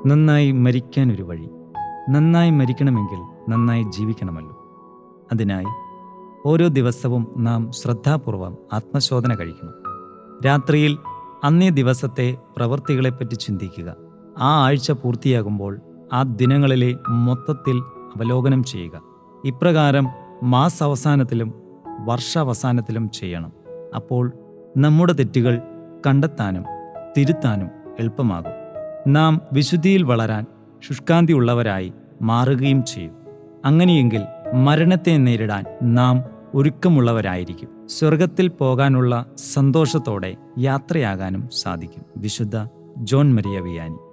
നന്നായി മരിക്കാൻ ഒരു വഴി നന്നായി മരിക്കണമെങ്കിൽ നന്നായി ജീവിക്കണമല്ലോ അതിനായി ഓരോ ദിവസവും നാം ശ്രദ്ധാപൂർവം ആത്മശോധന കഴിക്കണം രാത്രിയിൽ അന്നേ ദിവസത്തെ പ്രവൃത്തികളെപ്പറ്റി ചിന്തിക്കുക ആ ആഴ്ച പൂർത്തിയാകുമ്പോൾ ആ ദിനങ്ങളിലെ മൊത്തത്തിൽ അവലോകനം ചെയ്യുക ഇപ്രകാരം മാസാവസാനത്തിലും വർഷാവസാനത്തിലും ചെയ്യണം അപ്പോൾ നമ്മുടെ തെറ്റുകൾ കണ്ടെത്താനും തിരുത്താനും എളുപ്പമാകും നാം വിശുദ്ധിയിൽ വളരാൻ ശുഷ്കാന്തിയുള്ളവരായി മാറുകയും ചെയ്യും അങ്ങനെയെങ്കിൽ മരണത്തെ നേരിടാൻ നാം ഒരുക്കമുള്ളവരായിരിക്കും സ്വർഗത്തിൽ പോകാനുള്ള സന്തോഷത്തോടെ യാത്രയാകാനും സാധിക്കും വിശുദ്ധ ജോൺ മരിയ വിയാനി